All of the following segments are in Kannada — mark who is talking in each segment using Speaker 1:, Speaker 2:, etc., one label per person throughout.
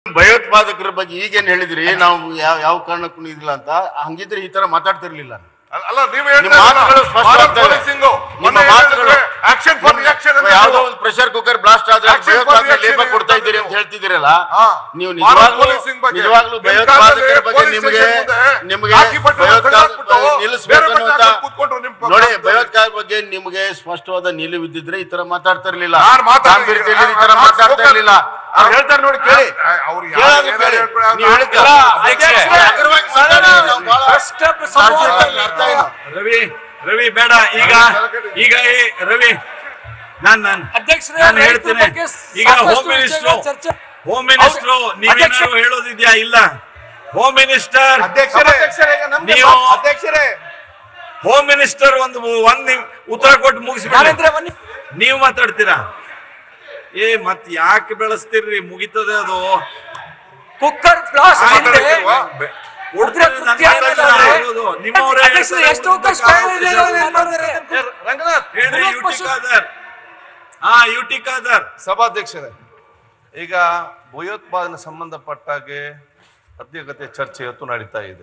Speaker 1: ಭಯೋತ್ಪಾದಕರ ಬಗ್ಗೆ ಈಗೇನ್ ಹೇಳಿದ್ರಿ ನಾವು ಯಾವ ಯಾವ ಕಾರಣಕ್ಕೂ ಇದಿಲ್ಲ ಅಂತ ಹಂಗಿದ್ರೆ ಈ ತರ ಮಾತಾಡ್ತಿರ್ಲಿಲ್ಲ
Speaker 2: ಅಲ್ಲ- ಅಲ್ಲ ನೀವು
Speaker 1: ನಿಮ್ಮ ಮಾತುಗಳು ಸ್ಪಷ್ಟವಾಗ್ತವೆ. ನಿಮ್ಮ ಮಾತುಗಳು
Speaker 2: ಆಕ್ಷನ್ ಫಾರ್ ರಿಯಾಕ್ಷನ್ ಅಂತ
Speaker 1: ಯಾವುದೋ ಒಂದು ಪ್ರೆಷರ್ ಕುಕ್ಕರ್ ಬ್ಲಾಸ್ಟ್ ಆದ್ರೆ
Speaker 2: Action for
Speaker 1: ಭಯೋತ್ಪಾದನೆ
Speaker 2: reaction
Speaker 1: ಲೇಪ ಕೊಡ್ತಾ ಇದ್ದೀರಿ
Speaker 2: ನೀವು.
Speaker 1: ಅಂತ ಹೇಳ್ತಿದ್ದೀರಲ್ಲ
Speaker 2: ಹಾ.
Speaker 1: ನೀವು
Speaker 2: ಭಾರತ್
Speaker 1: ನಿಜವಾಗ್ಲೂ
Speaker 2: ಪೊಲೀಸಿಂಗ್ ಬಗ್ಗೆ,
Speaker 1: ನಿಜವಾಗ್ಲೂ
Speaker 2: ನಿಮ್ಮ
Speaker 1: ಭಯೋತ್ಪಾದಕರ
Speaker 2: ಕಾಲದಲ್ಲಿ
Speaker 1: ಬಗ್ಗೆ
Speaker 2: ಪೊಲೀಸ್
Speaker 1: ನಿಮಗೆ
Speaker 2: ಸ್ಟೇಷನ್ ಮುಂದೆ
Speaker 1: ನಿಮಗೆ
Speaker 2: ರಾಖಿ ಬಟ್ಟೆ
Speaker 1: ಭಯೋತ್ಪಾದಕ
Speaker 2: ಹಾಕ್ಬಿಟ್ಟು
Speaker 1: ನಿಲ್ಲಿಸ್ಬೇಕು
Speaker 2: ಬೇರೆ ಬಟ್ಟೆ
Speaker 1: ಅನ್ನುವಂತ
Speaker 2: ಹಾಕ್ಕೊಂಡು ಕೂತ್ಕೊಂಡ್ರು ನಿಮ್ಮ ಪಕ್ಕ
Speaker 1: ನೋಡಿ
Speaker 2: ಪಕ್ಕದಲ್ಲಿ.
Speaker 1: ಭಯೋತ್ಪಾದಕ ಬಗ್ಗೆ ನಿಮಗೆ ಸ್ಪಷ್ಟವಾದ ನಿಲುವಿದ್ದಿದ್ರೆ ಈ ತರ ಮಾತಾಡ್ತಾ ಇರ್ಲಿಲ್ಲ
Speaker 2: ನಾನ್ ಮಾತಾಡ್ತಾ
Speaker 1: ಗಾಂಭೀರ್ಯದಲ್ಲಿ ಈ ತರ
Speaker 2: ನಾನು
Speaker 1: ಮಾತಾಡ್ತಾ
Speaker 2: spoken-
Speaker 1: ಇರ್ಲಿಲ್ಲ ಅವ್ರು ಹೇಳ್ತಾರೆ ನೋಡಿ ಕೇಳಿ
Speaker 2: ಆ, ಅವ್ರು ಯಾರು
Speaker 1: ಕೇಳೋದು
Speaker 2: ಏನಾದ್ರು
Speaker 1: ಕೇಳಿ.
Speaker 2: ಹೇಳ್ಕೊಳ್ಳಿ,
Speaker 1: ನೀವು
Speaker 2: ನಾನು
Speaker 1: ಹೇಳಿದ್ದಲ್ಲ,
Speaker 3: ಅಧ್ಯಕ್ಷರೇ,
Speaker 1: ಅಧ್ಯಕ್ಷರೇ, ಅಗ್ರವಾಗಿ ಮಾತಾಡಿ, ನಾವು ಬಹಳ
Speaker 3: ಪ್ರಶ್ನೆ ಸಂವಾದ
Speaker 1: ಕಾಳಜಿ ಅರ್ಥ ಏನು?
Speaker 4: ರವಿ ರವಿ ಬೇಡ ಈಗ ಈಗ ಈ ರವಿ ನಾನ್ ನಾನ್
Speaker 3: ಅಧ್ಯಕ್ಷರೇ,
Speaker 4: ನಾನು
Speaker 3: ರೈತರ
Speaker 4: ಹೇಳ್ತೇನೆ
Speaker 3: ಬಗ್ಗೆ
Speaker 4: ಈಗ
Speaker 3: ಸಾಕಷ್ಟು
Speaker 4: ಹೋಮ್ ಮಿನಿಸ್ಟರ್
Speaker 3: ವಿಷಯಗಳ ಚರ್ಚೆ
Speaker 4: ಹೋಮ್ ಮಿನಿಸ್ಟರ್
Speaker 3: ಹೌದು.
Speaker 4: ನೀವೇನಾದ್ರು
Speaker 3: ಅಧ್ಯಕ್ಷ-
Speaker 4: ಹೇಳೋದಿದ್ಯಾ ಇಲ್ಲ ಹೋಮ್ ಮಿನಿಸ್ಟರ್
Speaker 5: ಅಧ್ಯಕ್ಷರೇ
Speaker 4: ನೀವು
Speaker 5: ಅಧ್ಯಕ್ಷರೇ
Speaker 4: ಹೋಮ್ ಮಿನಿಸ್ಟರ್ ಒಂದು ಒಂದ್ ನಿಮ್ ಉತ್ತರ ಕೊಟ್ಟು ಮುಗಿಸ್ಬಿಡಿ
Speaker 3: ನಾವೇಂದ್ರೆ ಬನ್ನಿ
Speaker 4: ನೀವು ಮಾತಾಡ್ತೀರಾ ಏ ಮತ್ ಯಾಕೆ ಬೆಳೆಸ್ತೀರ್ರಿ ಮುಗಿತದೆ ಅದು
Speaker 3: ಕುಕ್ಕರ್ ಬ್ಲಾಸ್ಟ್
Speaker 4: ಆಯ್ತು,
Speaker 3: ಹಿಂದೆ
Speaker 4: ಬೆ-
Speaker 3: ಉಗ್ರ
Speaker 4: ನಾನು
Speaker 3: ಕೃತ್ಯ
Speaker 4: ಮಾತಾಡ್ತಾ
Speaker 3: ಏನಾದ್ರೆ
Speaker 4: ಇರೋದು. ನಿಮ್ಮವರೇ
Speaker 3: ಅಧ್ಯಕ್ಷರೇ,
Speaker 4: ಹೇಳ್ತಾರೆ,
Speaker 3: ಎಷ್ಟು ಅವಕಾಶ
Speaker 4: ಒಂದು
Speaker 3: ಇದೆ
Speaker 4: ಕಾನೂನು
Speaker 3: ಏನ್ ಮಾಡ್ತಾರೆ?
Speaker 4: ಹೇಳ್ರಿ
Speaker 3: ಮೂವತ್ತು
Speaker 4: ಯುಟಿ
Speaker 3: ಪರ್ಸೆಂಟ್-
Speaker 4: ಖಾದರ್ ಹಾ ಯುಟಿ ಖಾದರ್
Speaker 5: ಸಭಾಧ್ಯಕ್ಷರೇ ಈಗ ಭಯೋತ್ಪಾದನೆ ಸಂಬಂಧಪಟ್ಟಾಗೆ ಅಧ್ಯಕ್ಷತೆ ಚರ್ಚೆ ಇವತ್ತು ನಡೀತಾ ಇದೆ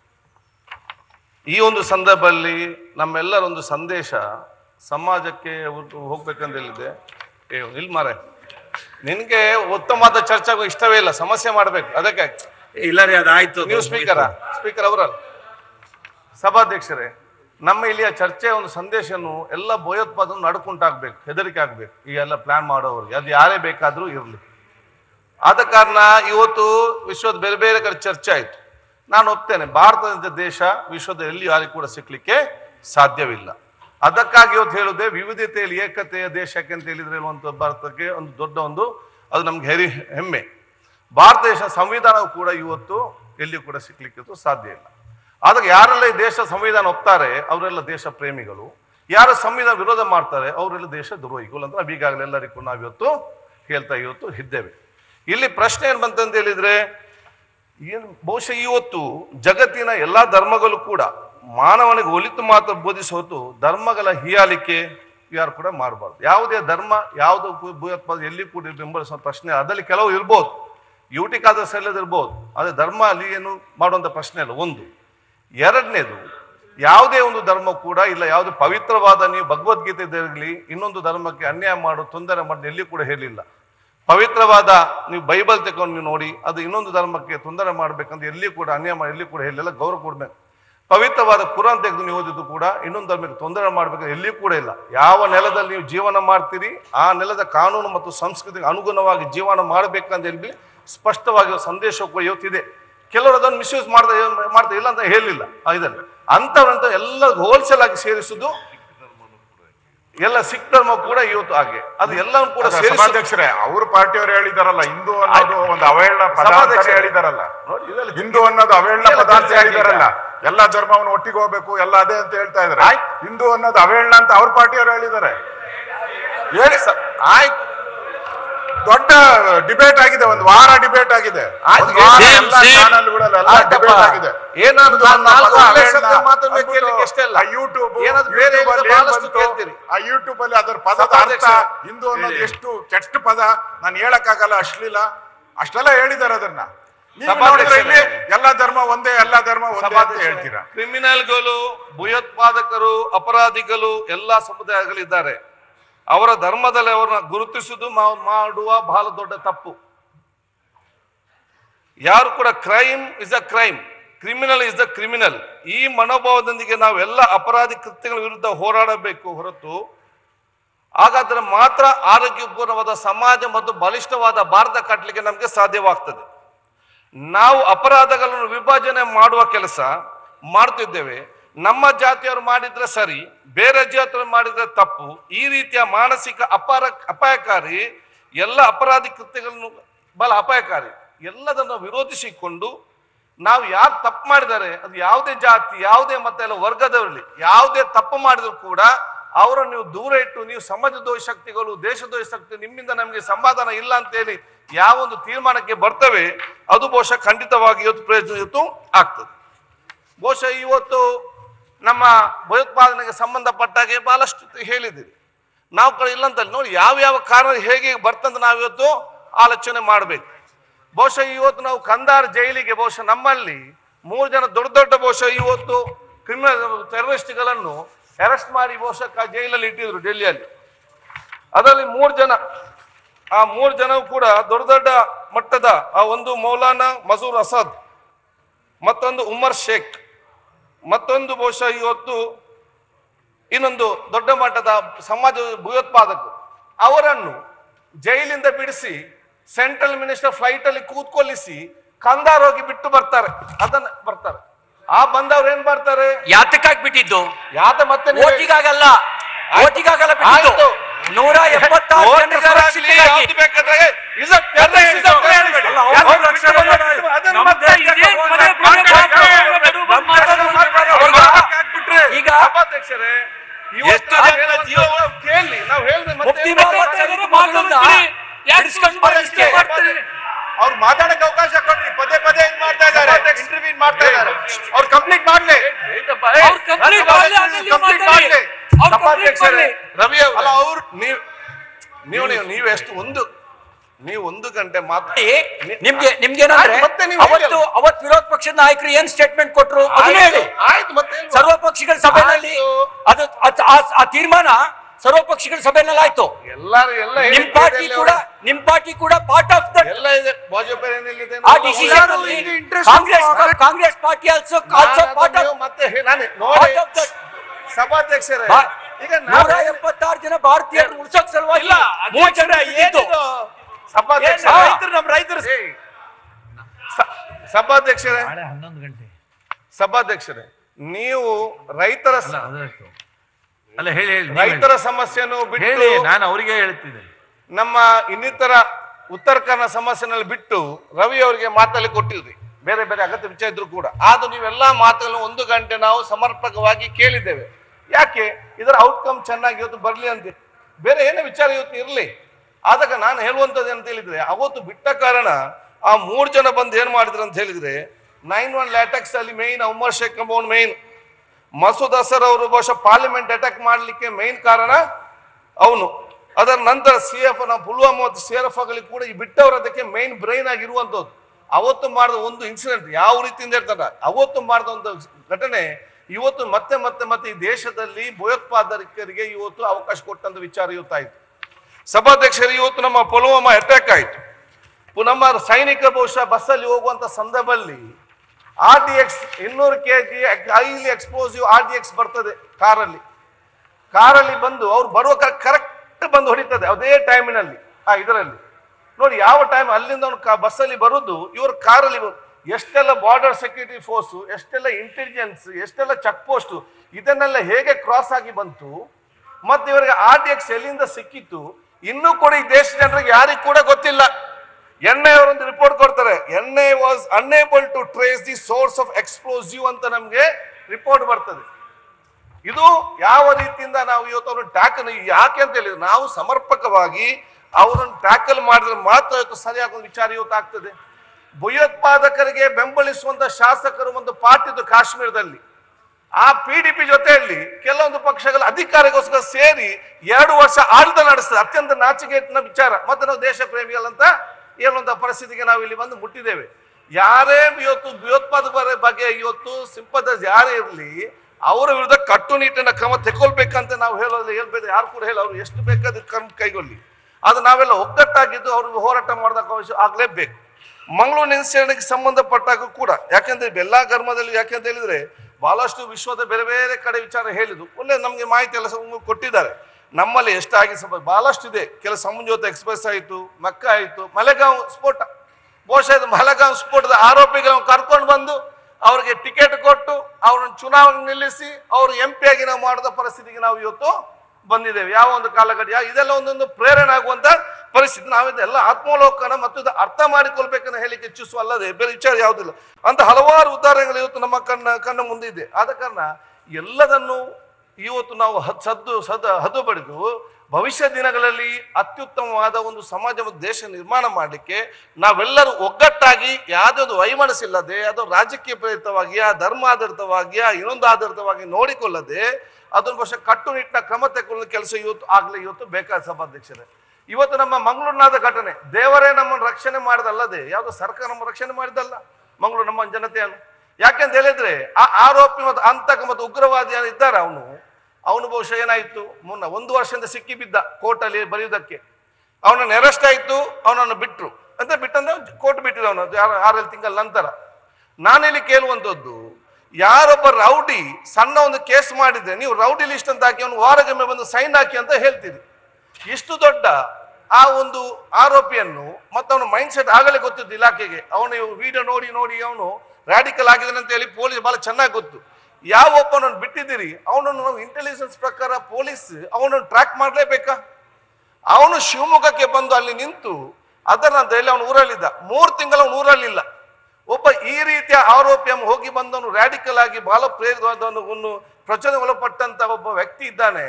Speaker 5: ಈ ಒಂದು ಸಂದರ್ಭದಲ್ಲಿ ನಮ್ಮೆಲ್ಲರ ಒಂದು ಸಂದೇಶ ಸಮಾಜಕ್ಕೆ ಹೊರ್ಟು ಹೋಗ್ಬೇಕಂತ ಹೇಳಿದೆ ಏ ನಿಲ್ ಮಾರೆ ನಿನ್ಗೆ ಉತ್ತಮವಾದ ಚರ್ಚೆ ಆಗೋ ಇಷ್ಟವೇ ಇಲ್ಲ ಸಮಸ್ಯೆ ಮಾಡ್ಬೇಕು ಅದಕ್ಕೆ
Speaker 4: ಏ, ಇಲ್ಲ ರೀ ಅದಾಯ್ತು ಅದು
Speaker 5: ನೀವು ಸ್ಪೀಕರ ಸ್ಪೀಕರ್ ಅವರಲ್ಲ ಸಭಾಧ್ಯಕ್ಷರೇ ನಮ್ಮ ಇಲ್ಲಿಯ ಚರ್ಚೆಯ ಒಂದು ಸಂದೇಶನು ಎಲ್ಲ ಭಯೋತ್ಪಾದನೆ ನಡ್ಕೊಂಟಾಗ್ಬೇಕು ಹೆದರಿಕೆ ಆಗ್ಬೇಕು ಈ ಎಲ್ಲ ಪ್ಲಾನ್ ಮಾಡೋರಿಗೆ ಅದು ಯಾರೇ ಬೇಕಾದ್ರೂ ಇರಲಿ ಆದ ಕಾರಣ ಇವತ್ತು ವಿಶ್ವದ ಬೇರೆ ಬೇರೆ ಕಡೆ ಚರ್ಚೆ ಆಯಿತು ನಾನು ಒಪ್ತೇನೆ ಭಾರತದ ದೇಶ ವಿಶ್ವದ ಎಲ್ಲಿ ಯಾರಿಗೂ ಕೂಡ ಸಿಕ್ಲಿಕ್ಕೆ ಸಾಧ್ಯವಿಲ್ಲ ಅದಕ್ಕಾಗಿ ಇವತ್ತು ಹೇಳುದೇ ವಿವಿಧತೆಯಲ್ಲಿ ಏಕತೆಯ ದೇಶಕ್ಕೆ ಅಂತ ಹೇಳಿದ್ರೆ ಇರುವಂತ ಭಾರತಕ್ಕೆ ಒಂದು ದೊಡ್ಡ ಒಂದು ಅದು ನಮ್ಗೆ ಹೆರಿ ಹೆಮ್ಮೆ ಭಾರತ ದೇಶ ಸಂವಿಧಾನವು ಕೂಡ ಇವತ್ತು ಎಲ್ಲಿಯೂ ಕೂಡ ಸಿಕ್ಲಿಕ್ಕೆ ಸಾಧ್ಯ ಇಲ್ಲ ಆದಾಗ ಯಾರೆಲ್ಲ ಈ ದೇಶ ಸಂವಿಧಾನ ಒಪ್ತಾರೆ ಅವರೆಲ್ಲ ದೇಶ ಪ್ರೇಮಿಗಳು ಯಾರು ಸಂವಿಧಾನ ವಿರೋಧ ಮಾಡ್ತಾರೆ ಅವರೆಲ್ಲ ದೇಶ ದ್ರೋಹಿಗಳು ಅಂತ ನಾವು ಈಗಾಗಲೇ ಎಲ್ಲರಿಗೂ ನಾವಿವತ್ತು ಹೇಳ್ತಾ ಇವತ್ತು ಇದ್ದೇವೆ ಇಲ್ಲಿ ಪ್ರಶ್ನೆ ಏನ್ ಬಂತಂತ ಹೇಳಿದ್ರೆ ಏನು ಬಹುಶಃ ಇವತ್ತು ಜಗತ್ತಿನ ಎಲ್ಲಾ ಧರ್ಮಗಳು ಕೂಡ ಮಾನವನಿಗೆ ಒಲಿತು ಮಾತ್ರ ಬೋಧಿಸೋತು ಧರ್ಮಗಳ ಹೀಯಾಲಿಕೆ ಯಾರು ಕೂಡ ಮಾಡಬಾರ್ದು ಯಾವುದೇ ಧರ್ಮ ಯಾವುದು ಭಯೋತ್ಪಾದನೆ ಎಲ್ಲಿ ಕೂಡ ಬೆಂಬಲಿಸುವ ಪ್ರಶ್ನೆ ಅದರಲ್ಲಿ ಕೆಲವು ಇರ್ಬೋದು ಯೂಟಿ ಕಾದ ಇರ್ಬೋದು ಆದರೆ ಧರ್ಮ ಅಲ್ಲಿ ಏನು ಮಾಡುವಂತ ಪ್ರಶ್ನೆ ಇಲ್ಲ ಒಂದು ಎರಡನೇದು ಯಾವುದೇ ಒಂದು ಧರ್ಮ ಕೂಡ ಇಲ್ಲ ಯಾವುದೇ ಪವಿತ್ರವಾದ ನೀವು ಭಗವದ್ಗೀತೆ ಇರಲಿ ಇನ್ನೊಂದು ಧರ್ಮಕ್ಕೆ ಅನ್ಯಾಯ ಮಾಡು ತೊಂದರೆ ಮಾಡಿ ಎಲ್ಲಿ ಕೂಡ ಹೇಳಿಲ್ಲ ಪವಿತ್ರವಾದ ನೀವು ಬೈಬಲ್ ತಗೊಂಡು ನೀವು ನೋಡಿ ಅದು ಇನ್ನೊಂದು ಧರ್ಮಕ್ಕೆ ತೊಂದರೆ ಮಾಡ್ಬೇಕಂತ ಎಲ್ಲಿ ಕೂಡ ಅನ್ಯಾಯ ಮಾಡಿ ಎಲ್ಲಿ ಕೂಡ ಹೇಳಿಲ್ಲ ಗೌರವ ಕೊಡ್ಬೇಕು ಪವಿತ್ರವಾದ ಕುರಾನ್ ತೆಗೆದು ನೀವು ಓದಿದ್ದು ಕೂಡ ಇನ್ನೊಂದು ಧರ್ಮಕ್ಕೆ ತೊಂದರೆ ಮಾಡ್ಬೇಕಂತ ಎಲ್ಲಿ ಕೂಡ ಇಲ್ಲ ಯಾವ ನೆಲದಲ್ಲಿ ನೀವು ಜೀವನ ಮಾಡ್ತೀರಿ ಆ ನೆಲದ ಕಾನೂನು ಮತ್ತು ಸಂಸ್ಕೃತಿಗೆ ಅನುಗುಣವಾಗಿ ಜೀವನ ಮಾಡಬೇಕಂತ ಹೇಳಿ ಸ್ಪಷ್ಟವಾಗಿ ಸಂದೇಶ ಕೂಡ ಇವತ್ತಿದೆ ಕೆಲವರು ಅದನ್ನು ಮಿಸ್ಯೂಸ್ ಮಾಡ್ತಾ ಮಾಡ್ತಾ ಇಲ್ಲ ಅಂತ ಹೇಳಿಲ್ಲ ಆ ಇದರಲ್ಲಿ ಅಂಥವ್ರಂತ ಎಲ್ಲ ಹೋಲ್ಸೇಲ್ ಆಗಿ ಸೇರಿಸುದು ಎಲ್ಲ ಸಿಖ್ ಧರ್ಮ ಕೂಡ ಇವತ್ತು ಹಾಗೆ ಅದು ಎಲ್ಲವನ್ನು ಕೂಡ ಸೇರಿಸುದು
Speaker 2: ಸಭಾಧ್ಯಕ್ಷರೇ ಅವ್ರ ಪಾರ್ಟಿಯವರು ಹೇಳಿದಾರಲ್ಲ ಹಿಂದೂ ಅನ್ನೋದು ಒಂದು ಅವಹೇಳನ ಪದ ಅಂತ
Speaker 5: ಸಭಾಧ್ಯಕ್ಷರೇ.
Speaker 2: ಹೇಳಿದಾರಲ್ಲ
Speaker 5: ನೋಡಿ, ಇದರಲ್ಲಿ
Speaker 2: ಹಿಂದೂ ಅನ್ನೋದು ಅವಹೇಳನ
Speaker 5: ಇದೆಲ್ಲ
Speaker 2: ಪದ ಅಂತ
Speaker 5: ಚರ್ಚೆ ಆಗಿದೆ.
Speaker 2: ಹೇಳಿದಾರಲ್ಲ ಎಲ್ಲ ಧರ್ಮವನ್ನು ಒಟ್ಟಿಗೆ ಹೋಗ್ಬೇಕು ಎಲ್ಲ ಅದೇ ಅಂತ ಹೇಳ್ತಾ ಇದಾರೆ
Speaker 5: ಆಯ್ತು.
Speaker 2: ಹಿಂದೂ ಅನ್ನೋದು ಅವಹೇಳನ ಅಂತ ಅವ್ರ ಪಾರ್ಟಿಯವರು ಹೇಳಿದ್ದಾರೆ ಹೇಳಿ ಸ-
Speaker 5: ಆಯ್ತು
Speaker 2: ದೊಡ್ಡ ಡಿಬೇಟ್ ಆಗಿದೆ ಒಂದು ವಾರ ಡಿಬೇಟ್ ಆಗಿದೆ
Speaker 5: ಆಯ್ತು.
Speaker 2: ಒಂದು ವಾರ
Speaker 4: Same,
Speaker 2: ಎಲ್ಲ
Speaker 4: same.
Speaker 2: ಚಾನಲ್ಗಳೆಲ್ಲ
Speaker 5: ಆಯ್ತಪ್ಪ.
Speaker 2: ಡಿಬೇಟ್ ಆಗಿದೆ
Speaker 5: ಏನಾದ್ರು
Speaker 2: ಹಿಂದೂ ಅನ್ನೋ
Speaker 5: ನಾಲ್ಕು
Speaker 2: ಪದ
Speaker 5: ಒಳ್ಳೆ
Speaker 2: ಅವಹೇಳನ
Speaker 5: ಶಬ್ದ ಮಾತಾಡ್ಬೇಕು
Speaker 2: ಅಂದ್ಬಿಟ್ಟು
Speaker 5: ಹೇಳಲಿಕ್ಕೆ ಇಷ್ಟ ಇಲ್ಲ.
Speaker 2: ಆ ಯೂಟ್ಯೂಬ್
Speaker 5: ಏನಾದ್ರು ಬೇರೆ
Speaker 2: ಯೂಟ್ಯೂಬ್ ಅಲ್ಲಿ
Speaker 5: ಏನಾದ್ರು
Speaker 2: ಏನ್
Speaker 5: ಬಹಳಷ್ಟು
Speaker 2: ಬಂತು?
Speaker 5: ಕೇಳ್ತೀರಿ.
Speaker 2: ಆ ಯೂಟ್ಯೂಬ್ ಅಲ್ಲಿ ಅದರ ಪದದ ಅರ್ಥ
Speaker 5: ಸಭಾಧ್ಯಕ್ಷ.
Speaker 2: ಹಿಂದೂ ಅನ್ನೋದು ಎಷ್ಟು ಕೆಟ್ಟ ಪದ ನಾನು ಹೇಳಕ್ಕಾಗಲ್ಲ ಅಶ್ಲೀಲ ಅಷ್ಟೆಲ್ಲ ಹೇಳಿದಾರೆ ಅದನ್ನ ನೀವು
Speaker 5: ಸಭಾಧ್ಯಕ್ಷರೇ.
Speaker 2: ನೋಡಿದ್ರೆ ಇಲ್ಲಿ ಎಲ್ಲ ಧರ್ಮ ಒಂದೇ ಎಲ್ಲ ಧರ್ಮ ಒಂದೇ ಅಂತ ಹೇಳ್ತೀರಾ
Speaker 5: ಕ್ರಿಮಿನಲ್ಗಳು ಭಯೋತ್ಪಾದಕರು ಅಪರಾಧಿಗಳು ಎಲ್ಲಾ ಸಮುದಾಯಗಳಿದ್ದಾರೆ ಅವರ ಧರ್ಮದಲ್ಲಿ ಅವರನ್ನ ಗುರುತಿಸುವುದು ಮಾ- ಮಾಡುವ ಬಹಳ ದೊಡ್ಡ ತಪ್ಪು ಯಾರು ಕೂಡ crime is a crime criminal is the criminal ಈ ಮನೋಭಾವದೊಂದಿಗೆ ನಾವೆಲ್ಲ ಅಪರಾಧಿ ಕೃತ್ಯಗಳ ವಿರುದ್ಧ ಹೋರಾಡಬೇಕು ಹೊರತು ಹಾಗಾದ್ರೆ ಮಾತ್ರ ಆರೋಗ್ಯಪೂರ್ಣವಾದ ಸಮಾಜ ಮತ್ತು ಬಲಿಷ್ಠವಾದ ಭಾರತ ಕಟ್ಟಲಿಕ್ಕೆ ನಮಗೆ ಸಾಧ್ಯವಾಗ್ತದೆ ನಾವು ಅಪರಾಧಗಳನ್ನು ವಿಭಜನೆ ಮಾಡುವ ಕೆಲಸ ಮಾಡ್ತಿದ್ದೇವೆ ನಮ್ಮ ಜಾತಿಯವರು ಮಾಡಿದ್ರೆ ಸರಿ ಬೇರೆ ಜಾತಿಯವರು ಮಾಡಿದ್ರೆ ತಪ್ಪು ಈ ರೀತಿಯ ಮಾನಸಿಕ ಅಪಾರ ಅಪಾಯಕಾರಿ ಎಲ್ಲ ಅಪರಾಧಿ ಕೃತ್ಯಗಳನ್ನು ಬಹಳ ಅಪಾಯಕಾರಿ ಎಲ್ಲದನ್ನು ವಿರೋಧಿಸಿಕೊಂಡು ನಾವು ಯಾರು ತಪ್ಪು ಮಾಡಿದ್ದಾರೆ ಅದು ಯಾವುದೇ ಜಾತಿ ಯಾವುದೇ ಮತ್ತೆ ಎಲ್ಲ ವರ್ಗದವರಲ್ಲಿ ಯಾವುದೇ ತಪ್ಪು ಮಾಡಿದ್ರು ಕೂಡ ಅವರನ್ನು ನೀವು ದೂರ ಇಟ್ಟು ನೀವು ಸಮಾಜದ್ರೋಹ ಶಕ್ತಿಗಳು ದೇಶದ್ರೋಹ ಶಕ್ತಿ ನಿಮ್ಮಿಂದ ನಮಗೆ ಸಮಾಧಾನ ಇಲ್ಲ ಅಂತೇಳಿ ಯಾವೊಂದು ತೀರ್ಮಾನಕ್ಕೆ ಬರ್ತವೆ ಅದು ಬಹುಶಃ ಖಂಡಿತವಾಗಿ ಇವತ್ತು ಪ್ರಯೋಜನ ಇವತ್ತು ಆಗ್ತದೆ ಬಹುಶಃ ಇವತ್ತು ನಮ್ಮ ಭಯೋತ್ಪಾದನೆಗೆ ಸಂಬಂಧಪಟ್ಟಾಗೆ ಬಹಳಷ್ಟು ಹೇಳಿದ್ದೀರಿ ನಾವು ಕಡೆ ಇಲ್ಲ ಅಂತ ನೋಡಿ ಯಾವ ಯಾವ ಕಾರಣ ಹೇಗೆ ಬರ್ತಂತ ನಾವಿವತ್ತು ಆಲೋಚನೆ ಮಾಡಬೇಕು ಬಹುಶಃ ಇವತ್ತು ನಾವು ಕಂದಾರ್ ಜೈಲಿಗೆ ಬಹುಶಃ ನಮ್ಮಲ್ಲಿ ಮೂರು ಜನ ದೊಡ್ಡ ದೊಡ್ಡ ಬಹುಶಃ ಇವತ್ತು ಕ್ರಿಮಿನಲ್ ಟೆರರಿಸ್ಟ್ಗಳನ್ನು ಅರೆಸ್ಟ್ ಮಾಡಿ ಬಹುಶಃ ಕ- ಜೈಲಲ್ಲಿ ಇಟ್ಟಿದ್ರು ಡೆಲ್ಲಿಯಲ್ಲಿ ಅದರಲ್ಲಿ ಮೂರು ಜನ ಆ ಮೂರು ಜನವು ಕೂಡ ದೊಡ್ಡ ದೊಡ್ಡ ಮಟ್ಟದ ಆ ಒಂದು ಮೌಲಾನಾ ಮಜೂರ್ ಅಸದ್ ಮತ್ತೊಂದು ಉಮರ್ ಶೇಖ್ ಮತ್ತೊಂದು ಬಹುಶಃ ಇವತ್ತು ಇನ್ನೊಂದು ದೊಡ್ಡ ಮಟ್ಟದ ಸಮಾಜ ಭಯೋತ್ಪಾದಕರು ಅವರನ್ನು ಜೈಲಿಂದ ಬಿಡಿಸಿ ಸೆಂಟ್ರಲ್ ಮಿನಿಸ್ಟರ್ ಫ್ಲೈಟ್ ಅಲ್ಲಿ ಕೂತ್ಕೊಲ್ಲಿಸಿ ಕಂದಾರ್ ಹೋಗಿ ಬಿಟ್ಟು ಬರ್ತಾರೆ ಅದನ್ನ ಬರ್ತಾರೆ ಆ ಬಂದವ್ರು ಏನ್ ಮಾಡ್ತಾರೆ
Speaker 3: ಯಾತಕ್ಕಾಗಿ ಬಿಟ್ಟಿದ್ದು
Speaker 5: ಯಾತ ಮತ್ತೆ ನೀವು ಹೇಳಿ.
Speaker 3: ಓಟಿಗಾಗಲ್ಲ ಓಟಿಗಾಗಲ್ಲ ಬಿಟ್ಟಿದ್ದು
Speaker 5: ಆಯ್ತು.
Speaker 3: ನೂರ ಎಪ್ಪತ್ತಾರು ಜನರ
Speaker 5: ಓಟಿಗರಾಗ್ಲಿ,
Speaker 3: ಸುರಕ್ಷತೆಗಾಗಿ.
Speaker 5: ಯಾವ್ದು ಬೇಕಾದ್ರೆ is a terrorist, is a terrorist.
Speaker 4: ಅಲ್ಲ, ಅವ್ರು
Speaker 5: ಯಾವ್ದು
Speaker 4: ರಕ್ಷಣೆ
Speaker 5: ಬಿಟ್ಟು
Speaker 4: ಮಾಡೋದು.
Speaker 5: ಅದನ್ನ
Speaker 4: ನಮ್ಮ
Speaker 5: ಮತ್ತೆ
Speaker 4: ದೇಶ
Speaker 5: ಇದಕ್ಕೆ
Speaker 4: ಪದೇ
Speaker 5: ಹೋಗಿ
Speaker 4: ಪದೇ
Speaker 5: ಮಾತಾಡ್ತಾರೆ.
Speaker 4: ಮಾತಾಡ್ತಾರೆ.
Speaker 5: ನಮ್ಮ
Speaker 4: ಮಾತಾಡ್ತಾರೆ.
Speaker 5: ಮಾತಾಡ್ತಾರೆ.
Speaker 4: ಅವ್ರಿಗೆ
Speaker 5: ಅವ್ರಿಗೆ
Speaker 4: ಹಾಕ್ಬಿಟ್ರೆ.
Speaker 3: ಈಗ
Speaker 5: ಸಭಾಧ್ಯಕ್ಷರೇ ಇವತ್ತು
Speaker 3: ಎಷ್ಟು
Speaker 5: ನಾವು
Speaker 3: ಜನ
Speaker 5: ಹೇಳೋದು
Speaker 3: ಜೀವ-
Speaker 5: ನಾವು ಕೇಳಿ ನಾವು ಹೇಳಿದ್ರೆ ಮತ್ತೆ
Speaker 3: ಮುಫ್ತಿ
Speaker 5: ಏನ್
Speaker 3: ಮೊಹಮ್ಮದ್
Speaker 5: ಮಾಡ್ತಾರೆ?
Speaker 3: ಸಲೀಂ ಮಗಳನ್ನ ಬಿಡಿಸ್ಕೊಂಡು ಬರೋದಕ್ಕೆ
Speaker 1: ಅವ್ರು ಮಾತಾಡಕ್ಕೆ ಅವಕಾಶ ಕೊಡ್ರಿ ಪದೇ ಪದೇ ಇದ್ ಮಾಡ್ತಾ ಇದ್ದಾರೆ
Speaker 5: ಸಭಾಧ್ಯಕ್ಷ-
Speaker 1: ಇಂಟರ್ವ್ಯೂ ಮಾಡ್ತಾ ಇದ್ದಾರೆ ಅವ್ರು ಕಂಪ್ಲೀಟ್ ಮಾಡ್ಲಿ
Speaker 5: ಹೇಗಪ್ಪ?
Speaker 3: ಅವ್ರು complete ಮಾಡ್ಲಿ, ಆಮೇಲೆ
Speaker 1: ಕಂಪ್ಲೀಟ್
Speaker 3: ಮಾತಾಡಿ.
Speaker 1: ಮಾಡ್ಲಿ
Speaker 3: ಅವ್ರು complete
Speaker 5: ಸಭಾಧ್ಯಕ್ಷರೇ
Speaker 3: ಮಾಡ್ಲಿ.
Speaker 5: ರವಿ ಅವ್ರೆ,
Speaker 1: ಅಲ್ಲ, ಅವ್ರು-
Speaker 5: ನೀವು ನೀವು ನೀವು ನೀವು ಎಷ್ಟು ಒಂದು ನೀವು ಒಂದು ಗಂಟೆ ಮಾತು
Speaker 3: ನಿಮ್ಗೆ ನಿಮ್ಗೇನಂದ್ರೆ
Speaker 5: ಆಯ್ತು, ಮತ್ತೆ ನೀವು ಹೇಳಿ
Speaker 3: ಅವತ್ತು ಅವತ್ತು ವಿರೋಧ ಪಕ್ಷದ ನಾಯಕರು ಏನ್ ಸ್ಟೇಟ್ಮೆಂಟ್ ಕೊಟ್ರು ಅದನ್ನ ಹೇಳಿ
Speaker 5: ಆಯ್ತು ಮತ್ತೆ ಏನ್
Speaker 3: ಸರ್ವ ಪಕ್ಷಗಳ ಸಭೆಯಲ್ಲಿ
Speaker 5: ಆಯ್ತು.
Speaker 3: ಅದು ಅದ್- ಆ- ಆ ತೀರ್ಮಾನ ಸರ್ವ ಪಕ್ಷಗಳ ಸಭೆಯಲ್ಲಿ ಆಯ್ತು
Speaker 5: ಎಲ್ಲಾರು ಎಲ್ಲ
Speaker 3: ನಿಮ್
Speaker 5: ಹೇಳಿದ್ದು
Speaker 3: ಪಾರ್ಟಿ
Speaker 5: ಎಲ್ಲಿ
Speaker 3: ಕೂಡ
Speaker 5: ಅವ್ರೆ?
Speaker 3: ನಿಮ್ ಪಾರ್ಟಿ ಕೂಡ ಪಾರ್ಟ್ ಆಫ್ ದ
Speaker 5: ಎಲ್ಲ ಇದೆ ವಾಜಪೇಯಿ ಏನಿಲ್ಲಿದೆ
Speaker 3: ಆ
Speaker 5: ನಾವು
Speaker 3: ಡಿಸಿಷನ್
Speaker 5: ಎಲ್ಲರೂ
Speaker 3: ಅಲ್ಲಿ
Speaker 5: ಇದು interest
Speaker 3: Congress
Speaker 5: of-
Speaker 3: Congress party also
Speaker 5: ನಾನು
Speaker 3: ಆಲ್ಸೋ ಪಾರ್ಟ್
Speaker 5: ಅದನ್ನ
Speaker 3: ಆಫ್
Speaker 5: ಮತ್ತೆ ಹೇ- ನಾನು ನೋಡಿ
Speaker 3: Part of the-
Speaker 5: ಸಭಾಧ್ಯಕ್ಷರೇ ಈಗ
Speaker 3: ನೂರ
Speaker 5: ನಾವು
Speaker 3: ಎಪ್ಪತ್ತಾರು ಜನ ಭಾರತೀಯರು ಉಳ್ಸೋಕ್ ಸಲುವಾಗಿ
Speaker 4: ಇಲ್ಲ,
Speaker 3: ಮೂರ್ ಜನ
Speaker 4: ಅಧ್ಯಕ್ಷರೇ,
Speaker 3: ಇದ್ದಿದ್ದು.
Speaker 4: ಏನಿದು?
Speaker 5: ಸಭಾಧ್ಯಕ್ಷ
Speaker 3: ಏನ್
Speaker 4: ರೈತರು ನಮ್ಮ ರೈತರು
Speaker 5: ಏಯ್, ಸ- ಸಭಾಧ್ಯಕ್ಷರೇ
Speaker 6: ಹನ್ನೊಂದು ಗಂಟೆ
Speaker 5: ಸಭಾಧ್ಯಕ್ಷರೇ ನೀವು ರೈತರ ಸ-
Speaker 6: ಅಲ್ಲ ಅದಷ್ಟು ಅಲ್ಲ ಹೇಳಿ ಹೇಳಿ ನೀವು
Speaker 5: ರೈತರ ಸಮಸ್ಯೆಯನ್ನು
Speaker 6: ಹೇಳಿ. ಹೇಳಿ
Speaker 5: ಬಿಟ್ಟು
Speaker 6: ನಾನು ಅವರಿಗೆ ಹೇಳ್ತಿದ್ದೆ
Speaker 5: ನಮ್ಮ ಇನ್ನಿತರ ಉತ್ತರ ಕನ್ನಡ ಸಮಸ್ಯೆನಲ್ಲಿ ಬಿಟ್ಟು ರವಿ ಅವರಿಗೆ ಮಾತಲ್ಲಿ ಕೊಟ್ಟಿದ್ರಿ ಬೇರೆ ಬೇರೆ ಅಗತ್ಯ ವಿಚಾರ ಇದ್ರು ಕೂಡ ಆದ್ರೂ ನೀವೆಲ್ಲಾ ಮಾತುಗಳನ್ನು ಒಂದು ಗಂಟೆ ನಾವು ಸಮರ್ಪಕವಾಗಿ ಕೇಳಿದ್ದೇವೆ ಯಾಕೆ ಇದರ ಔಟ್ಕಮ್ ಚೆನ್ನಾಗಿ ಇವತ್ತು ಬರ್ಲಿ ಅಂತ ಬೇರೆ ಏನೇ ವಿಚಾರ ಇವತ್ತು ಇರಲಿ ಆದಾಗ ನಾನು ಹೇಳುವಂಥದ್ದು ಅಂತ ಹೇಳಿದ್ರೆ ಅವತ್ತು ಬಿಟ್ಟ ಕಾರಣ ಆ ಮೂರು ಜನ ಬಂದು ಏನ್ ಮಾಡಿದ್ರು ಅಂತ ಹೇಳಿದ್ರೆ ನೈನ್ ಒನ್ ಲ್ಯಾಟಕ್ಸ್ ಅಲ್ಲಿ ಮೇನ್ ಉಮರ್ ಶೇಖ್ ಎಂಬವನು ಮೇನ್ ಮಸೂದ್ ಅಸರ್ ಅವರು ಬಹುಶಃ ಪಾರ್ಲಿಮೆಂಟ್ ಅಟ್ಯಾಕ್ ಮಾಡಲಿಕ್ಕೆ ಮೇನ್ ಕಾರಣ ಅವನು ಅದರ ನಂತರ ಸಿ ಎಫ್ ನಾವು ಪುಲ್ವಾಮಾ ಮತ್ತು ಸಿ ಎಫ್ ಆಗಲಿ ಕೂಡ ಈ ಬಿಟ್ಟವರು ಅದಕ್ಕೆ ಮೇನ್ ಬ್ರೈನ್ ಆಗಿರುವಂಥದ್ದು ಅವತ್ತು ಮಾಡಿದ ಒಂದು ಇನ್ಸಿಡೆಂಟ್ ಯಾವ ರೀತಿಯಿಂದ ಇರ್ತಾರೆ ಅವತ್ತು ಮಾಡಿದ ಒಂದು ಘಟನೆ ಇವತ್ತು ಮತ್ತೆ ಮತ್ತೆ ಮತ್ತೆ ಈ ದೇಶದಲ್ಲಿ ಭಯೋತ್ಪಾದಕರಿಗೆ ಇವತ್ತು ಅವಕಾಶ ಕೊಟ್ಟಂತ ವಿಚಾರ ಇವತ್ತಾಯ್ತು ಸಭಾಧ್ಯಕ್ಷರು ಇವತ್ತು ನಮ್ಮ ಪುಲ್ವಾಮಾ ಅಟ್ಯಾಕ್ ಆಯ್ತು ಪು- ನಮ್ಮ ಸೈನಿಕ ಬಹುಶಃ ಬಸ್ಸಲ್ಲಿ ಹೋಗುವಂತ ಸಂದರ್ಭದಲ್ಲಿ ಆರ್ ಡಿ ಎಕ್ಸ್ ಇನ್ನೂರು K G highly explosive R D X ಬರ್ತದೆ ಕಾರಲ್ಲಿ ಕಾರಲ್ಲಿ ಬಂದು ಅವ್ರು ಬರುವ ಕರೆಕ್ಟ್ ಬಂದು ಹೊಡಿತದೆ ಅದೇ ಟೈಮಿನಲ್ಲಿ ಆ ಇದರಲ್ಲಿ ನೋಡಿ ಯಾವ ಟೈಮ್ ಅಲ್ಲಿಂದ ಅವ್ನು ಕಾ ಬಸ್ಸಲ್ಲಿ ಬರುದು ಇವರು ಕಾರಲ್ಲಿ ಬರು- ಎಷ್ಟೆಲ್ಲ ಬಾರ್ಡರ್ ಸೆಕ್ಯೂರಿಟಿ ಫೋರ್ಸ್ ಎಷ್ಟೆಲ್ಲ ಇಂಟೆಲಿಜೆನ್ಸ್ ಎಷ್ಟೆಲ್ಲ ಚೆಕ್ ಪೋಸ್ಟ್ ಇದನ್ನೆಲ್ಲ ಹೇಗೆ ಕ್ರಾಸ್ ಆಗಿ ಬಂತು ಮತ್ತೆ ಇವರಿಗೆ ಆರ್ ಡಿ ಎಕ್ಸ್ ಎಲ್ಲಿಂದ ಸಿಕ್ಕಿತ್ತು ಇನ್ನೂ ಕೂಡ ಈ ದೇಶ ಜನರಿಗೆ ಯಾರಿಗೂ ಕೂಡ ಗೊತ್ತಿಲ್ಲ ಎಣ್ಣೆ ಅವರೊಂದು ರಿಪೋರ್ಟ್ ಕೊಡ್ತಾರೆ ಎಣ್ಣೆ was unable to trace the source of explosive ಅಂತ ನಮಗೆ ರಿಪೋರ್ಟ್ ಬರ್ತದೆ ಇದು ಯಾವ ರೀತಿಯಿಂದ ನಾವು ಇವತ್ತು ಅವ್ರನ್ನ ಟ್ಯಾಕಲ್ ಯಾಕೆ ಅಂತ ಹೇಳಿದ್ರೆ ನಾವು ಸಮರ್ಪಕವಾಗಿ ಅವರನ್ನು ಟ್ಯಾಕಲ್ ಮಾಡಿದ್ರೆ ಮಾತ್ರ ಇವತ್ತು ಸರಿಯಾದ ಒಂದು ವಿಚಾರ ಇವತ್ತು ಆಗ್ತದೆ ಭಯೋತ್ಪಾದಕರಿಗೆ ಬೆಂಬಲಿಸುವಂತ ಶಾಸಕರು ಒಂದು ಪಾರ್ಟಿ ಇದ್ದು ಕಾಶ್ಮೀರದಲ್ಲಿ ಆ ಪಿ ಡಿ ಪಿ ಜೊತೆಯಲ್ಲಿ ಕೆಲವೊಂದು ಪಕ್ಷಗಳ ಅಧಿಕಾರಕ್ಕೋಸ್ಕರ ಸೇರಿ ಎರಡು ವರ್ಷ ಆಡಳಿತ ನಡೆಸ್ತದೆ ಅತ್ಯಂತ ನಾಚಿಕೆಟ್ನ ವಿಚಾರ ಮತ್ತೆ ನಾವು ದೇಶ ಪ್ರೇಮಿಗಳಂತ ಹೇಳುವಂತ ಪರಿಸ್ಥಿತಿಗೆ ನಾವು ಇಲ್ಲಿ ಬಂದು ಮುಟ್ಟಿದ್ದೇವೆ ಯಾರೇ ಇವತ್ತು ಭಯೋತ್ಪಾದಕರ ಬಗ್ಗೆ ಇವತ್ತು ಸಿಂಪದೈಸ್ ಯಾರೇ ಇರಲಿ ಅವರ ವಿರುದ್ಧ ಕಟ್ಟುನಿಟ್ಟಿನ ಕ್ರಮ ತಗೊಳ್ಬೇಕಂತ ನಾವು ಹೇಳೋದು ಹೇಳ್ಬೇಕು ಯಾರು ಕೂಡ ಹೇಳಿ ಅವ್ರು ಎಷ್ಟು ಬೇಕಾದ ಕ್ರಮ ಕೈಗೊಳ್ಳಿ ಅದು ನಾವೆಲ್ಲ ಒಗ್ಗಟ್ಟಾಗಿದ್ದು ಅವ್ರಿಗೆ ಹೋರಾಟ ಮಾಡೋದಕ್ಕೆ ಅವಶ್ಯ ಆಗ್ಲೇಬೇಕು ಮಂಗಳೂರು ಇನ್ಸಿಡೆಂಟ್ಗೆ ಸಂಬಂಧಪಟ್ಟಾಗ ಕೂಡ ಯಾಕೆಂದ್ರೆ ಬೆಲ್ಲಾ ಧರ್ಮದಲ್ಲಿ ಯಾಕೆಂತ ಹೇಳಿದ್ರೆ ಬಹಳಷ್ಟು ವಿಶ್ವದ ಬೇರೆ ಬೇರೆ ಕಡೆ ವಿಚಾರ ಹೇಳಿದ್ರು ಒಳ್ಳೆ ನಮಗೆ ಮಾಹಿತಿ ಎಲ್ಲ ಸಹ ಕೊಟ್ಟಿದ್ದಾರೆ ನಮ್ಮಲ್ಲಿ ಎಷ್ಟಾಗಿ ಸ್ವಲ್ಪ ಬಹಳಷ್ಟು ಇದೆ ಕೆಲ ಸಮಂಜೋತ ಎಕ್ಸ್ಪ್ರೆಸ್ ಆಯಿತು ಮೆಕ್ಕ ಆಯಿತು ಮಲೆಗಾಂವ್ ಸ್ಫೋಟ ಬಹುಶಃ ಇದು ಮಲೆಗಾಂವ್ ಸ್ಫೋಟದ ಆರೋಪಿಗಳನ್ನು ಕರ್ಕೊಂಡು ಬಂದು ಅವ್ರಿಗೆ ಟಿಕೆಟ್ ಕೊಟ್ಟು ಅವ್ರನ್ನ ಚುನಾವಣೆ ನಿಲ್ಲಿಸಿ ಅವ್ರು ಎಂ ಪಿ ಆಗಿ ನಾವು ಮಾಡಿದ ಪರಿಸ್ಥಿತಿಗೆ ನಾವು ಇವತ್ತು ಬಂದಿದ್ದೇವೆ ಯಾವ ಒಂದು ಕಾಲಘಟ್ಟ ಯಾ- ಇದೆಲ್ಲ ಒಂದೊಂದು ಪ್ರೇರಣೆ ಆಗುವಂತ ಪರಿಸ್ಥಿತಿ ನಾವಿದೆಲ್ಲ ಆತ್ಮಾವಲೋಕನ ಮತ್ತು ಇದು ಅರ್ಥ ಮಾಡಿಕೊಳ್ಬೇಕನ್ನ ಹೇಳಿಕ್ಕೆ ಇಚ್ಛಿಸುವ ಅಲ್ಲದೆ ಬೇರೆ ವಿಚಾರ ಯಾವುದಿಲ್ಲ ಅಂತ ಹಲವಾರು ಉದಾಹರಣೆಗಳು ಇವತ್ತು ನಮ್ಮ ಕಣ್ಣ ಕಣ್ಣ ಮುಂದೆ ಇದೆ ಆದ ಕಾರಣ ಎಲ್ಲದನ್ನು ಇವತ್ತು ನಾವು ಹದ್ ಸದ್ದು ಸದ ಹದ್ದು ಬಡಿದು ಭವಿಷ್ಯ ದಿನಗಳಲ್ಲಿ ಅತ್ಯುತ್ತಮವಾದ ಒಂದು ಸಮಾಜ ಮತ್ತು ದೇಶ ನಿರ್ಮಾಣ ಮಾಡಲಿಕ್ಕೆ ನಾವೆಲ್ಲರೂ ಒಗ್ಗಟ್ಟಾಗಿ ಯಾವುದೇ ಒಂದು ವೈಮನಸ್ಸಿಲ್ಲದೆ ಅದು ರಾಜಕೀಯ ಪ್ರೇರಿತವಾಗಿ ಆ ಧರ್ಮ ಆಧಾರಿತವಾಗಿ ಆ ಇನ್ನೊಂದು ಆಧಾರಿತವಾಗಿ ನೋಡಿಕೊಳ್ಳದೆ ಅದನ್ನು ಬಹುಶಃ ಕಟ್ಟುನಿಟ್ಟಿನ ಕ್ರಮ ತಗೊಳ್ಳುವ ಕೆಲಸ ಇವತ್ತು ಆಗಲೇ ಇವತ್ತು ಬೇಕಾದ ಸಭಾಧ್ಯಕ್ಷರೇ ಇವತ್ತು ನಮ್ಮ ಮಂಗಳೂರಿನಾದ ಘಟನೆ ದೇವರೇ ನಮ್ಮನ್ನು ರಕ್ಷಣೆ ಮಾಡಿದಲ್ಲದೆ ಯಾವುದು ಸರ್ಕಾರ ನಮ್ಮ ರಕ್ಷಣೆ ಮಾಡಿದಲ್ಲ ಮಂಗಳೂರು ನಮ್ಮ ಜನತೆಯನ್ನು ಯಾಕೆಂತ ಹೇಳಿದ್ರೆ ಆ ಆರೋಪಿ ಮತ್ತು ಅಂತಕ ಮತ್ತು ಉಗ್ರವಾದಿ ಏನು ಇದ್ದಾರೆ ಅವನು ಅವನು ಬಹುಶಃ ಏನಾಯ್ತು ಮುನ್ನ ಒಂದು ವರ್ಷದಿಂದ ಸಿಕ್ಕಿ ಬಿದ್ದ ಕೋರ್ಟಲ್ಲಿ ಬರೆಯುವುದಕ್ಕೆ ಅವನನ್ನು ಅರೆಸ್ಟ್ ಆಯ್ತು ಅವನನ್ನು ಬಿಟ್ರು ಅಂತ ಬಿಟ್ಟಂದ್ರೆ ಕೋರ್ಟ್ ಬಿಟ್ಟಿದ್ರು ಅವನು ಆರೇಳು ತಿಂಗಳ ನಂತರ ನಾನಿಲ್ಲಿ ಕೇಳುವಂಥದ್ದು ಯಾರೊಬ್ಬ ರೌಡಿ ಸಣ್ಣ ಒಂದು ಕೇಸ್ ಮಾಡಿದ್ರೆ ನೀವು ರೌಡಿ ಲಿಸ್ಟ್ ಅಂತ ಹಾಕಿ ಅವನು ವಾರಗೊಮ್ಮೆ ಬಂದು ಸೈನ್ ಹಾಕಿ ಅಂತ ಹೇಳ್ತೀರಿ ಇಷ್ಟು ದೊಡ್ಡ ಆ ಒಂದು ಆರೋಪಿಯನ್ನು ಮತ್ತು ಅವನ ಮೈಂಡ್ ಸೆಟ್ ಆಗಲೇ ಗೊತ್ತಿತ್ತು ಇಲಾಖೆಗೆ ಅವನು ವಿಡಿಯೋ ನೋಡಿ ನೋಡಿ ಅವನು ರಾಡಿಕಲ್ ಆಗಿದ್ದಾನೆ ಅಂತ ಹೇಳಿ ಪೊಲೀಸ್ ಬಹಳ ಚೆನ್ನಾಗಿ ಗೊತ್ತು ಯಾವ ಒಬ್ಬನನ್ನು ಬಿಟ್ಟಿದ್ದೀರಿ ಅವನನ್ನು ನಾವು ಇಂಟೆಲಿಜೆನ್ಸ್ ಪ್ರಕಾರ ಪೊಲೀಸ್ ಅವನನ್ನು ಟ್ರ್ಯಾಕ್ ಮಾಡಲೇಬೇಕಾ ಅವನು ಶಿವಮೊಗ್ಗಕ್ಕೆ ಬಂದು ಅಲ್ಲಿ ನಿಂತು ಅದರ ನಂತರ ಎಲ್ಲಿ ಅವನು ಊರಲ್ಲಿದ್ದ ಮೂರು ತಿಂಗಳು ಅವನು ಊರಲ್ಲಿಲ್ಲ ಒಬ್ಬ ಈ ರೀತಿಯ ಆರೋಪಿಯನ್ನು ಹೋಗಿ ಬಂದವನು ರ್ಯಾಡಿಕಲ್ ಆಗಿ ಬಹಳ ಪ್ರೇರಿತವಾದವನು ಒಂದು ಪ್ರಚೋದನೆ ಒಳಪಟ್ಟಂತ ಒಬ್ಬ ವ್ಯಕ್ತಿ ಇದ್ದಾನೆ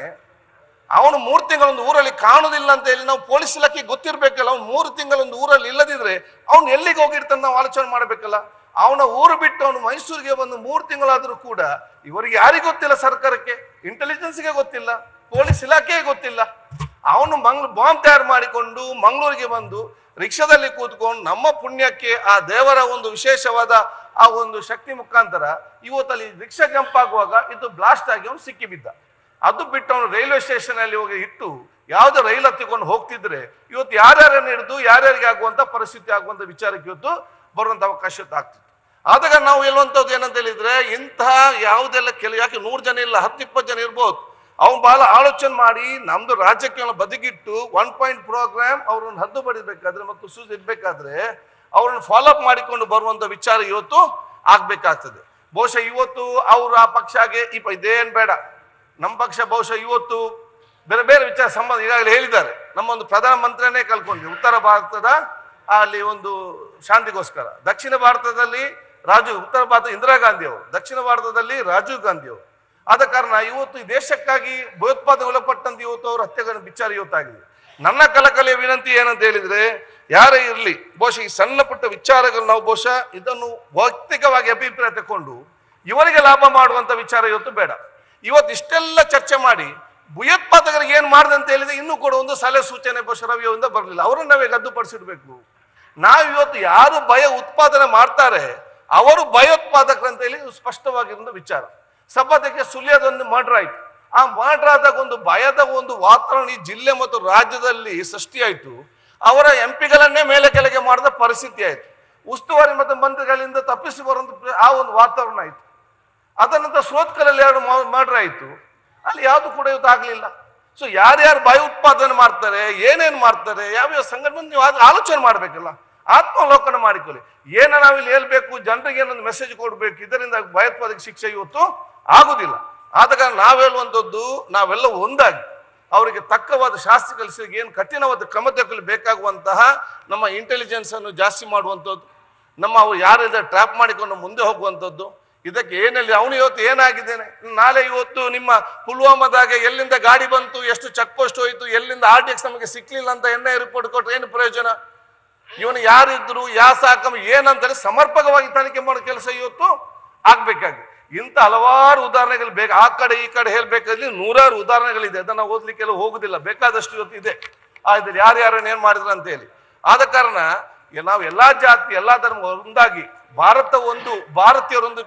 Speaker 5: ಅವನು ಮೂರು ತಿಂಗಳೊಂದು ಊರಲ್ಲಿ ಕಾಣುದಿಲ್ಲ ಅಂತ ಹೇಳಿ ನಾವು ಪೊಲೀಸ್ ಇಲಾಖೆ ಗೊತ್ತಿರ್ಬೇಕಲ್ಲ ಅವ್ನು ಮೂರು ತಿಂಗಳೊಂದು ಊರಲ್ಲಿ ಇಲ್ಲದಿದ್ರೆ ಅವ್ನು ಎಲ್ಲಿಗೆ ಹೋಗಿರ್ತಾನೆ ನಾವು ಆಲೋಚನೆ ಮಾಡಬೇಕಲ್ಲ ಅವನ ಊರು ಬಿಟ್ಟು ಅವನು ಮೈಸೂರಿಗೆ ಬಂದು ಮೂರು ತಿಂಗಳಾದರೂ ಕೂಡ ಇವರಿಗೆ ಯಾರಿಗೂ ಗೊತ್ತಿಲ್ಲ ಸರ್ಕಾರಕ್ಕೆ ಇಂಟೆಲಿಜೆನ್ಸ್ಗೆ ಗೊತ್ತಿಲ್ಲ ಪೊಲೀಸ್ ಇಲಾಖೆಗೆ ಗೊತ್ತಿಲ್ಲ ಅವನು ಮಂಗ್ಳೂ ಬಾಂಬ್ ತಯಾರು ಮಾಡಿಕೊಂಡು ಮಂಗಳೂರಿಗೆ ಬಂದು ರಿಕ್ಷಾದಲ್ಲಿ ಕೂತ್ಕೊಂಡು ನಮ್ಮ ಪುಣ್ಯಕ್ಕೆ ಆ ದೇವರ ಒಂದು ವಿಶೇಷವಾದ ಆ ಒಂದು ಶಕ್ತಿ ಮುಖಾಂತರ ಇವತ್ತಲ್ಲಿ ರಿಕ್ಷಾ ಜಂಪ್ ಆಗುವಾಗ ಇದು ಬ್ಲಾಸ್ಟ್ ಆಗಿ ಅವನು ಸಿಕ್ಕಿಬಿದ್ದ ಅದು ಬಿಟ್ಟು ಅವನು ರೈಲ್ವೆ ಸ್ಟೇಷನ್ ಅಲ್ಲಿ ಹೋಗಿ ಇಟ್ಟು ಯಾವುದೋ ರೈಲು ಹತ್ತಿಕೊಂಡು ಹೋಗ್ತಿದ್ರೆ ಇವತ್ತು ಯಾರ್ಯಾರನ್ನು ಹಿಡಿದು ಯಾರ್ಯಾರಿಗೆ ಆಗುವಂತ ಪರಿಸ್ಥಿತಿ ಆಗುವಂತ ವಿಚಾರಕ್ಕೆ ಇವತ್ತು ಬರುವಂತ ಅವಕಾಶ ಇವತ್ತು ಆಗ್ತಿತ್ತು ಆದಾಗ ನಾವು ಹೇಳುವಂಥದ್ದು ಏನಂತ ಹೇಳಿದ್ರೆ ಇಂತಹ ಯಾವುದೆಲ್ಲ ಕೆಲ ಯಾಕೆ ನೂರು ಜನ ಇಲ್ಲ ಹತ್ತು ಇಪ್ಪತ್ತು ಜನ ಇರ್ಬೋದು ಅವ್ನು ಬಹಳ ಆಲೋಚನೆ ಮಾಡಿ ನಮ್ದು ರಾಜ್ಯಕ್ಕೆ ಅವ್ನ ಬದಿಗಿಟ್ಟು ಒನ್ ಪಾಯಿಂಟ್ ಪ್ರೋಗ್ರಾಮ್ ಅವ್ರನ್ನ ಹದ್ದು ಬಡಿಬೇಕಾದ್ರೆ ಮತ್ತು ಸೂಸ್ ಇರ್ಬೇಕಾದ್ರೆ ಅವ್ರನ್ನ ಫಾಲೋ ಅಪ್ ಮಾಡಿಕೊಂಡು ಬರುವಂತ ವಿಚಾರ ಇವತ್ತು ಆಗ್ಬೇಕಾಗ್ತದೆ ಬಹುಶಃ ಇವತ್ತು ಅವರು ಆ ಪಕ್ಷಗೆ ಇಪ್ಪ ಇದೇನ್ ಬೇಡ ನಮ್ಮ ಪಕ್ಷ ಬಹುಶಃ ಇವತ್ತು ಬೇರೆ ಬೇರೆ ವಿಚಾರ ಸಂಬಂಧ ಈಗಾಗಲೇ ಹೇಳಿದ್ದಾರೆ ನಮ್ಮ ಒಂದು ಪ್ರಧಾನಮಂತ್ರಿಯನ್ನೇ ಕಲ್ಕೊಂಡ್ವಿ ಉತ್ತರ ಭಾರತದ ಅಲ್ಲಿ ಒಂದು ಶಾಂತಿಗೋಸ್ಕರ ದಕ್ಷಿಣ ಭಾರತದಲ್ಲಿ ರಾಜೀವ್ ಉತ್ತರ ಭಾರತ ಇಂದಿರಾ ಗಾಂಧಿ ಅವರು ದಕ್ಷಿಣ ಭಾರತದಲ್ಲಿ ರಾಜೀವ್ ಗಾಂಧಿ ಅವರು ಆದ ಕಾರಣ ಇವತ್ತು ಈ ದೇಶಕ್ಕಾಗಿ ಭಯೋತ್ಪಾದನೆ ಒಳಪಟ್ಟಂತ ಇವತ್ತು ಅವರು ಹತ್ಯೆಗಳ ವಿಚಾರ ಇವತ್ತಾಗಿದೆ ನನ್ನ ಕಲಕಲೆಯ ವಿನಂತಿ ಏನಂತ ಹೇಳಿದ್ರೆ ಯಾರೇ ಇರಲಿ ಬಹುಶಃ ಈ ಸಣ್ಣ ಪುಟ್ಟ ವಿಚಾರಗಳು ನಾವು ಬಹುಶಃ ಇದನ್ನು ವೈಯಕ್ತಿಕವಾಗಿ ಅಭಿಪ್ರಾಯ ತಕೊಂಡು ಇವರಿಗೆ ಲಾಭ ಮಾಡುವಂತ ವಿಚಾರ ಇವತ್ತು ಬೇಡ ಇವತ್ತು ಇಷ್ಟೆಲ್ಲ ಚರ್ಚೆ ಮಾಡಿ ಭಯೋತ್ಪಾದಕರಿಗೆ ಏನ್ ಮಾಡಿದೆ ಅಂತ ಹೇಳಿದ್ರೆ ಇನ್ನೂ ಕೂಡ ಒಂದು ಸಲಹೆ ಸೂಚನೆ ಬಹುಶಃ ರವಿಯಿಂದ ಬರಲಿಲ್ಲ ಅವರನ್ನ ನಾವೇ ಗದ್ದುಪಡಿಸಿಡ್ಬೇಕು ನಾವು ಇವತ್ತು ಯಾರು ಭಯ ಉತ್ಪಾದನೆ ಮಾಡ್ತಾರೆ ಅವರು ಭಯೋತ್ಪಾದಕರು ಅಂತ ಹೇಳಿ ಸ್ಪಷ್ಟವಾಗಿರೋ ವಿಚಾರ ಸಭಾಧ್ಯಕ್ಷ ಸುಳ್ಯದೊಂದು ಮರ್ಡರ್ ಆಯ್ತು ಆ ಮರ್ಡರ್ ಆದಾಗ ಒಂದು ಭಯದ ಒಂದು ವಾತಾವರಣ ಈ ಜಿಲ್ಲೆ ಮತ್ತು ರಾಜ್ಯದಲ್ಲಿ ಸೃಷ್ಟಿಯಾಯಿತು ಅವರ ಎಂ ಪಿಗಳನ್ನೇ ಮೇಲೆ ಕೆಳಗೆ ಮಾಡಿದ ಪರಿಸ್ಥಿತಿ ಆಯಿತು ಉಸ್ತುವಾರಿ ಮತ್ತು ಮಂತ್ರಿಗಳಿಂದ ತಪ್ಪಿಸಿ ಬರುವಂತ ಪ್ರ- ಆ ಒಂದು ವಾತಾವರಣ ಆಯಿತು ಅದರ ನಂತರ ಸೋತ್ಕಲಲ್ಲಿ ಎರಡು ಮರ್ಡರ್ ಆಯಿತು ಅಲ್ಲಿ ಯಾವುದು ಕೂಡ ಇವತ್ತು ಆಗಲಿಲ್ಲ ಸೊ ಯಾರ್ಯಾರು ಭಯೋತ್ಪಾದನೆ ಮಾಡ್ತಾರೆ ಏನೇನು ಮಾಡ್ತಾರೆ ಯಾವ್ಯಾವ ಸಂಘಟನೆ ನೀವು ಆಗ ಆಲೋಚನೆ ಮಾಡಬೇಕಲ್ಲ ಆತ್ಮಾವಲೋಕನ ಮಾಡಿಕೊಳ್ಳಿ ಏನ ನಾವಿಲ್ಲಿ ಹೇಳ್ಬೇಕು ಜನರಿಗೆ ಏನೊಂದು ಮೆಸೇಜ್ ಕೊಡಬೇಕು ಇದರಿಂದ ಭಯೋತ್ಪಾದಕ ಶಿಕ್ಷೆ ಇವತ್ತು ಆಗುದಿಲ್ಲ ಆದ ಕಾರಣ ನಾವು ಹೇಳುವಂಥದ್ದು ನಾವೆಲ್ಲ ಒಂದಾಗಿ ಅವರಿಗೆ ತಕ್ಕವಾದ ಶಾಸ್ತಿ ಕಲಿಸಿಗೆ ಏನು ಕಠಿಣವಾದ ಕ್ರಮ ತಗೊಳ್ಳಿ ಬೇಕಾಗುವಂತಹ ನಮ್ಮ ಇಂಟೆಲಿಜೆನ್ಸ್ ಅನ್ನು ಜಾಸ್ತಿ ಮಾಡುವಂಥದ್ದು ನಮ್ಮ ಅವ್ರು ಯಾರಿದ್ದಾರೆ ಟ್ರ್ಯಾಪ್ ಮಾಡಿಕೊಂಡು ಮುಂದೆ ಹೋಗುವಂಥದ್ದು ಇದಕ್ಕೆ ಏನಲ್ಲಿ ಅವನು ಇವತ್ತು ಏನಾಗಿದ್ದೇನೆ ನಾಳೆ ಇವತ್ತು ನಿಮ್ಮ ಪುಲ್ವಾಮಾದಾಗ ಎಲ್ಲಿಂದ ಗಾಡಿ ಬಂತು ಎಷ್ಟು ಚೆಕ್ ಪೋಸ್ಟ್ ಹೋಯಿತು ಎಲ್ಲಿಂದ ಆರ್ ಟಿ ಎಕ್ಸ್ ನಮಗೆ ಸಿಕ್ಲಿಲ್ಲ ಅಂತ ಎನ್ ಐ ರಿಪೋರ್ಟ್ ಕೊಟ್ಟರೆ ಏನು ಪ್ರಯೋಜನ ಇವನು ಯಾರಿದ್ರು ಯಾ ಸಾಕಮ್ ಏನಂತಾರೆ ಸಮರ್ಪಕವಾಗಿ ತನಿಖೆ ಮಾಡೋ ಕೆಲಸ ಇವತ್ತು ಆಗ್ಬೇಕಾಗಿ ಇಂಥ ಹಲವಾರು ಉದಾಹರಣೆಗಳು ಬೇಕು ಆ ಕಡೆ ಈ ಕಡೆ ಹೇಳ್ಬೇಕಾದ್ರೆ ನೂರಾರು ಉದಾಹರಣೆಗಳಿದೆ ಅದನ್ನ ಓದ್ಲಿಕ್ಕೆಲ್ಲ ಹೋಗುದಿಲ್ಲ ಬೇಕಾದಷ್ಟು ಇವತ್ತು ಇದೆ ಆ ಇದ್ರಲ್ಲಿ ಯಾರ್ಯಾರನ್ನ ಏನ್ ಮಾಡಿದ್ರು ಅಂತ ಹೇಳಿ ಆದ ಕಾರಣ ಎ- ನಾವು ಎಲ್ಲಾ ಜಾತಿ ಎಲ್ಲಾ ಧರ್ಮ ಒಂದಾಗಿ ಭಾರತ ಒಂದು ಭಾರತೀಯರೊಂದು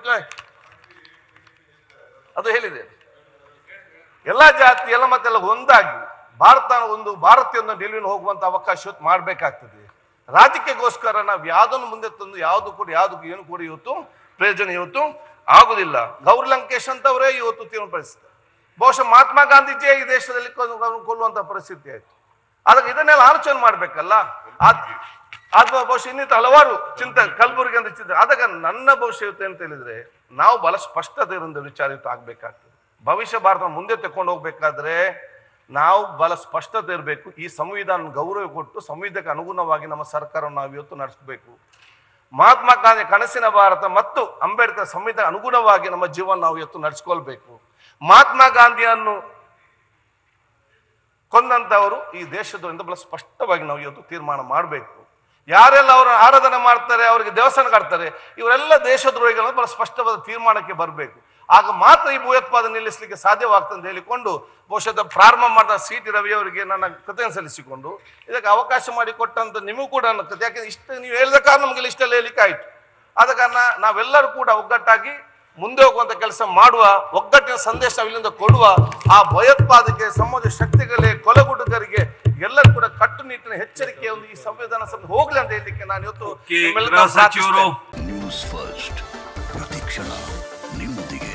Speaker 5: ಅದು ಹೇಳಿದೆ ಎಲ್ಲಾ ಜಾತಿ ಎಲ್ಲ ಮತ್ತೆಲ್ಲ ಒಂದಾಗಿ ಭಾರತ ಒಂದು ಭಾರತೀಯೊಂದು ನಿಲುವಿನ ಹೋಗುವಂತ ಅವಕಾಶ ಇವತ್ತು ಮಾಡ್ಬೇಕಾಗ್ತದೆ ರಾಜಕೀಯಕ್ಕೋಸ್ಕರ ನಾವು ಯಾವ್ದನ್ನು ಮುಂದೆ ತಂದು ಯಾವ್ದು ಕೂಡ ಯಾವ್ದು ಏನು ಕೂಡ ಇವತ್ತು ಪ್ರಯೋಜನ ಇವತ್ತು ಆಗುದಿಲ್ಲ ಗೌರಿ ಲಂಕೇಶ್ ಅಂತವರೇ ಇವತ್ತು ತೀರ್ಮಾನಿಸಿದ್ದಾರೆ ಬಹುಶಃ ಮಹಾತ್ಮ ಗಾಂಧೀಜಿಯೇ ಈ ದೇಶದಲ್ಲಿ ಕೊಂದು- ಕೊಂದು ಕೊಲ್ಲುವಂತ ಪರಿಸ್ಥಿತಿ ಆಯ್ತು ಆದ್ರೆ ಇದನ್ನೆಲ್ಲ ಆಲೋಚನೆ ಮಾಡ್ಬೇಕಲ್ಲ ಆದ್- ಆತ್ಮ ಬಹುಶಃ ಇನ್ನಿತ ಹಲವಾರು ಚಿಂತೆ ಕಲಬುರಗಿ ಅಂತ ಚಿಂತೆ ಆದಾಗ ನನ್ನ ಭವಿಷ್ಯ ಇವತ್ತು ಅಂತ ಹೇಳಿದ್ರೆ ನಾವು ಬಹಳ ಸ್ಪಷ್ಟತೆ ಇರೋ ವಿಚಾರ ಇವತ್ತು ಆಗ್ಬೇಕಾಗ್ತದೆ ಭವಿಷ್ಯ ಭಾರತ ಮುಂದೆ ತಕೊಂಡು ಹೋಗ್ಬೇಕಾದ್ರೆ ನಾವು ಬಹಳ ಸ್ಪಷ್ಟತೆ ಇರಬೇಕು ಈ ಸಂವಿಧಾನ ಗೌರವ ಕೊಟ್ಟು ಸಂವಿಧಾನಕ್ಕೆ ಅನುಗುಣವಾಗಿ ನಮ್ಮ ಸರ್ಕಾರವನ್ನು ನಾವು ಇವತ್ತು ನಡೆಸಬೇಕು ಮಹಾತ್ಮ ಗಾಂಧಿ ಕನಸಿನ ಭಾರತ ಮತ್ತು ಅಂಬೇಡ್ಕರ್ ಸಂವಿಧಾನ ಅನುಗುಣವಾಗಿ ನಮ್ಮ ಜೀವನ ನಾವು ಇವತ್ತು ನಡೆಸ್ಕೊಳ್ಬೇಕು ಮಹಾತ್ಮ ಗಾಂಧಿಯನ್ನು ಕೊಂದಂತವರು ಈ ದೇಶದಿಂದ ಬಹಳ ಸ್ಪಷ್ಟವಾಗಿ ನಾವು ಇವತ್ತು ತೀರ್ಮಾನ ಮಾಡಬೇಕು ಯಾರೆಲ್ಲ ಅವರ ಆರಾಧನೆ ಮಾಡ್ತಾರೆ ಅವರಿಗೆ ದೇವಸ್ಥಾನ ಕಟ್ತಾರೆ ಇವರೆಲ್ಲ ದೇಶದ್ರೋಹಿಗಳನ್ನು ಬಹಳ ಸ್ಪಷ್ಟವಾದ ತೀರ್ಮಾನಕ್ಕೆ ಬರಬೇಕು ಆಗ ಮಾತ್ರ ಈ ಭಯೋತ್ಪಾದನೆ ನಿಲ್ಲಿಸಲಿಕ್ಕೆ ಸಾಧ್ಯವಾಗ್ತದೆ ಅಂತ ಹೇಳಿಕೊಂಡು ಬಹುಶಃ ಪ್ರಾರಂಭ ಮಾಡಿದ ಸಿ ಟಿ ರವಿ ಅವರಿಗೆ ನನ್ನ ಕೃತಜ್ಞತೆ ಸಲ್ಲಿಸಿಕೊಂಡು ಇದಕ್ಕೆ ಅವಕಾಶ ಮಾಡಿ ಕೊಟ್ಟಂತ ನಿಮಗೂ ಕೂಡ ನನ್ನ ಕೃತ ಯಾಕೆಂದ್ರೆ ಇಷ್ಟ ನೀವು ಹೇಳಿದ ಕಾರಣ ನಮಗೆ ಇಷ್ಟೆಲ್ಲ ಹೇಳಿಕ್ಕೆ ಆಯ್ತು ಆದ ಕಾರಣ ನಾವೆಲ್ಲರೂ ಕೂಡ ಒಗ್ಗಟ್ಟಾಗಿ ಮುಂದೆ ಹೋಗುವಂತ ಕೆಲಸ ಮಾಡುವ ಒಗ್ಗಟ್ಟಿನ ಸಂದೇಶ ನಾವು ಇಲ್ಲಿಂದ ಕೊಡುವ ಆ ಭಯೋತ್ಪಾದಕ ಸಮಾಜ ಶಕ್ತಿಗಳೇ ಕೊಲೆಗುಡುಗರಿಗೆ ಎಲ್ಲರೂ ಕೂಡ ಕಟ್ಟುನಿಟ್ಟಿನ ಎಚ್ಚರಿಕೆ ಒಂದು ಈ ಸಂವಿಧಾನ ಸಭೆ ಹೋಗ್ಲಿ ಅಂತ ಹೇಳಲಿಕ್ಕೆ ನಾನು ಇವತ್ತು
Speaker 4: ಓಕೆ,
Speaker 5: ನಿಮ್ಮೆಲ್ಲರನ್ನ
Speaker 4: ಗೃಹ ಸಚಿವರು
Speaker 5: ಪ್ರಾರ್ಥಿಸ್ತೇನೆ.
Speaker 7: ನ್ಯೂಸ್ ಫಸ್ಟ್ ಪ್ರತಿಕ್ಷಣ ನಿಮ್ಮೊಂದಿಗೆ